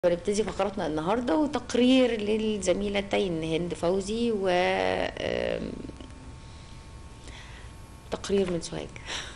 ونبتدي فقراتنا النهارده وتقرير للزميلتين هند فوزي و آم، تقرير من سوهاج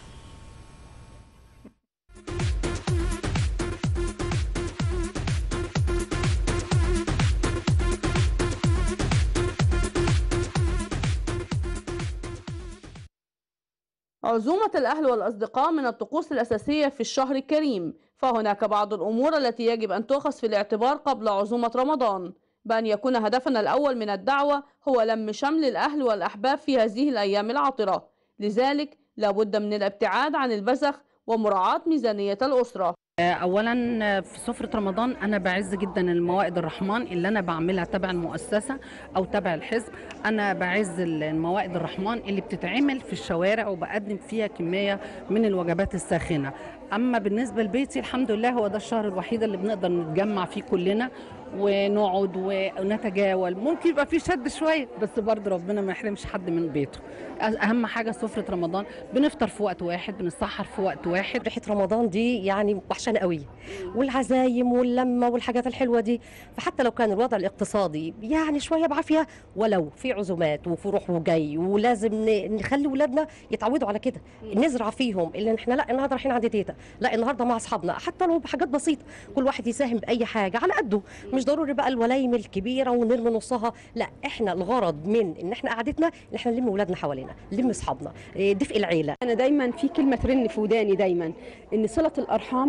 عزومة الأهل والأصدقاء من الطقوس الأساسية في الشهر الكريم فهناك بعض الأمور التي يجب أن تؤخذ في الاعتبار قبل عزومة رمضان بأن يكون هدفنا الأول من الدعوة هو لم شمل الأهل والأحباب في هذه الأيام العطرة لذلك لابد من الابتعاد عن البذخ ومراعاة ميزانية الأسرة اولا في سفره رمضان انا بعز جدا الموائد الرحمن اللي انا بعملها تبع المؤسسه او تبع الحزب انا بعز الموائد الرحمن اللي بتتعمل في الشوارع وبقدم فيها كميه من الوجبات الساخنه اما بالنسبه لبيتي الحمد لله هو ده الشهر الوحيد اللي بنقدر نتجمع فيه كلنا ونقعد ونتجاول ممكن يبقى في شد شويه بس برضه ربنا ما يحرمش حد من بيته اهم حاجه سفره رمضان بنفطر في وقت واحد بنسحر في وقت واحد ريحه رمضان دي يعني وحشانه قوي والعزايم واللمه والحاجات الحلوه دي فحتى لو كان الوضع الاقتصادي يعني شويه بعافيه ولو في عزومات وفي روح وجاي ولازم ن- نخلي ولادنا يتعودوا على كده نزرع فيهم اللي احنا لا النهارده رايحين عند تيتا لا النهارده مع اصحابنا حتى لو بحاجات بسيطه كل واحد يساهم باي حاجه على قده مش ضروري بقى الولايم الكبيره ونرمي نصها لا احنا الغرض من ان احنا قعدتنا ان احنا نلم ولادنا حوالينا نلم اصحابنا إيه، دفء العيله أنا دايما في كلمة ترن في وداني دايما إن صلة الأرحام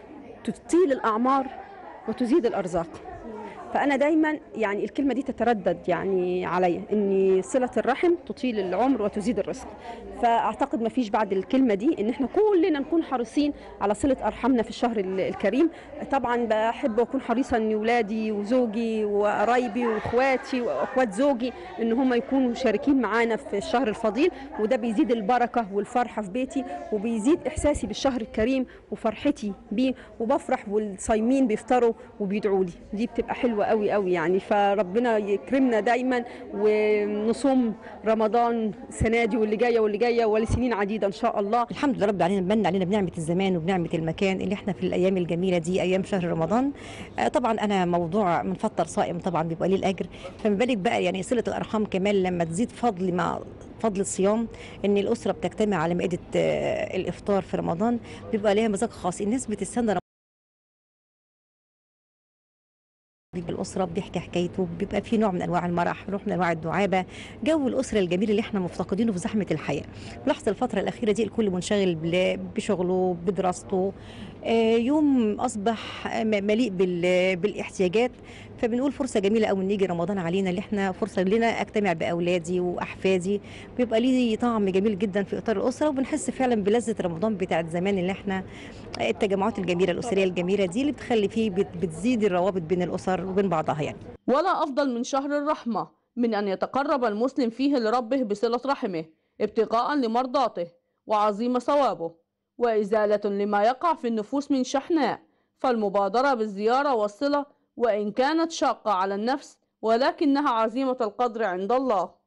تطيل الأعمار وتزيد الأرزاق فأنا دايما يعني الكلمة دي تتردد يعني عليا إن صلة الرحم تطيل العمر وتزيد الرزق فأعتقد ما فيش بعد الكلمة دي إن إحنا كلنا نكون حريصين على صلة أرحامنا في الشهر ال- الكريم طبعا بحب أكون حريصة إن ولادي وزوجي وقرايبي وإخواتي وإخوات زوجي إن هم يكونوا مشاركين معانا في الشهر الفضيل وده بيزيد البركة والفرحة في بيتي وبيزيد إحساسي بالشهر الكريم وفرحتي بيه وبفرح والصايمين بيفطروا وبيدعوا لي دي بتبقى حلوة قوي قوي يعني فربنا يكرمنا دايما ونصوم رمضان السنة دي واللي جاية واللي جاية ولسنين عديدة إن شاء الله الحمد لله رب العالمين من علينا بنعمه الزمان وبنعمه المكان اللي احنا في الايام الجميله دي ايام شهر رمضان آه، طبعا انا موضوع منفطر صائم طبعا بيبقى ليه الاجر فما بالك بقى يعني صله الارحام كمان لما تزيد فضل مع فضل الصيام ان الاسره بتجتمع على مائده آه، الافطار في رمضان بيبقى ليها مزاج خاص الناس بتستنى بيبقى الأسرة بيحكي حكايته بيبقى في نوع من أنواع المرح نوع من أنواع الدعابة جو الأسرة الجميل اللي احنا مفتقدينه في زحمة الحياة لاحظ الفترة الأخيرة دي الكل منشغل بل- بشغله بدراسته آه، يوم أصبح م- مليء بال- بالاحتياجات فبنقول فرصة جميلة أوي نيجي رمضان علينا اللي احنا فرصة لنا أجتمع بأولادي وأحفادي بيبقى ليه طعم جميل جدا في إطار الأسرة وبنحس فعلا بلذة رمضان بتاعت زمان اللي احنا التجمعات الجميلة الأسرية الجميلة دي اللي بتخلي فيه بت- بتزيد الروابط بين الأسر وبين بعضها يعني ولا أفضل من شهر الرحمة من أن يتقرب المسلم فيه لربه بصلة رحمه ابتغاء لمرضاته وعظيم ثوابه وإزالة لما يقع في النفوس من شحناء فالمبادرة بالزيارة والصلة وإن كانت شاقة على النفس ولكنها عظيمة القدر عند الله